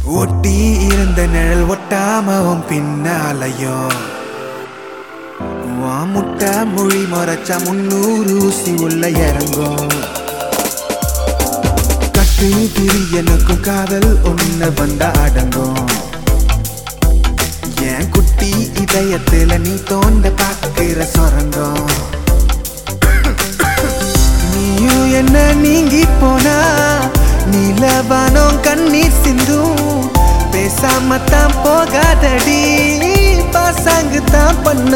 ஒட்டி இருந்த நிழல் ஒட்டாமவும் பின்னாலையும் வா முட்டை மொழி மறைச்சா முன்னூறு ஊசி உள்ள இறங்கும் கட்டு திரி எனக்கும் காதல் ஒண்ணு வந்தா அடங்கும் என் குட்டி இதயத்துல நீ தோண்ட பார்க்கிற சொரங்கம் நீயும் என்ன நீங்கி போனா நீலவானம் கண்ணீர் சிந்தும் பேசாம தான் போகாதடி பாசாங்கு தான் பண்ண